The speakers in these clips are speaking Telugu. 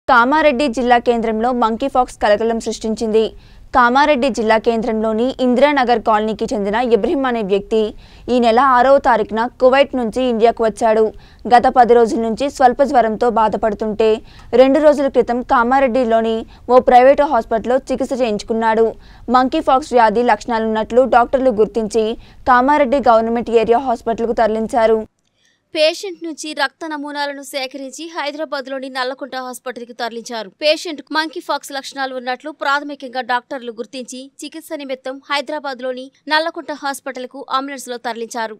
కామారెడ్డి జిల్లా కేంద్రంలో మంకీఫాక్స్ కలకలం సృష్టించింది కామారెడ్డి జిల్లా కేంద్రంలోని ఇందిరానగర్ కాలనీకి చెందిన ఇబ్రహీం అనే వ్యక్తి ఈ నెల ఆరవ తారీఖున కువైట్ నుంచి ఇండియాకు వచ్చాడు గత పది రోజుల నుంచి స్వల్ప జ్వరంతో బాధపడుతుంటే రెండు రోజుల క్రితం కామారెడ్డిలోని ఓ ప్రైవేటు హాస్పిటల్లో చికిత్స చేయించుకున్నాడు మంకీఫాక్స్ వ్యాధి లక్షణాలున్నట్లు డాక్టర్లు గుర్తించి కామారెడ్డి గవర్నమెంట్ ఏరియా హాస్పిటల్కు తరలించారు పేషెంట్ నుంచి రక్త నమూనాలను సేకరించి హైదరాబాద్లోని నల్లకుంట హాస్పిటల్కి తరలించారు పేషెంట్ మంకీ ఫాక్స్ లక్షణాలు ఉన్నట్లు ప్రాథమికంగా డాక్టర్లు గుర్తించి చికిత్స నిమిత్తం హైదరాబాద్లోని నల్లకుంట హాస్పిటల్కు అంబులెన్స్లో తరలించారు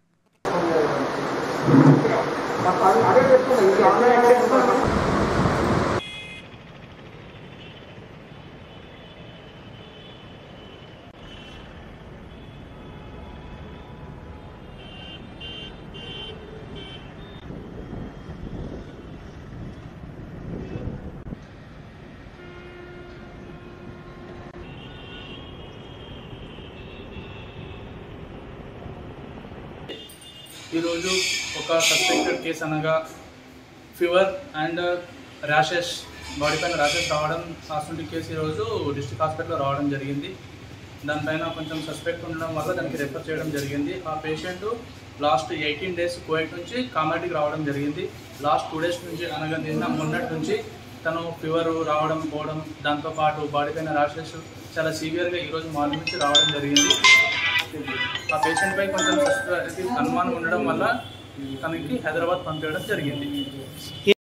ఈరోజు ఒక సస్పెక్టెడ్ కేసు అనగా ఫీవర్ అండ్ ర్యాషెస్ బాడీ పైన ర్యాషెస్ రావడం అటువంటి కేసు ఈరోజు డిస్ట్రిక్ట్ హాస్పిటల్లో రావడం జరిగింది దానిపైన కొంచెం సస్పెక్ట్ ఉండడం వల్ల దానికి రెఫర్ చేయడం జరిగింది ఆ patient last eighteen days Covid నుంచి కామారెడ్డికి రావడం జరిగింది లాస్ట్ టూ డేస్ నుంచి అనగా నిన్న మొన్నటి నుంచి తను ఫీవర్ రావడం పోవడం దాంతోపాటు బాడీ పైన ర్యాషెస్ చాలా సివియర్గా ఈరోజు మార్నింగ్ నుంచి రావడం జరిగింది ఆ పేషెంట్ పై కొంచెం సస్పె- అనుమానం ఉండడం వల్ల తనకి హైదరాబాద్ పంపించడం జరిగింది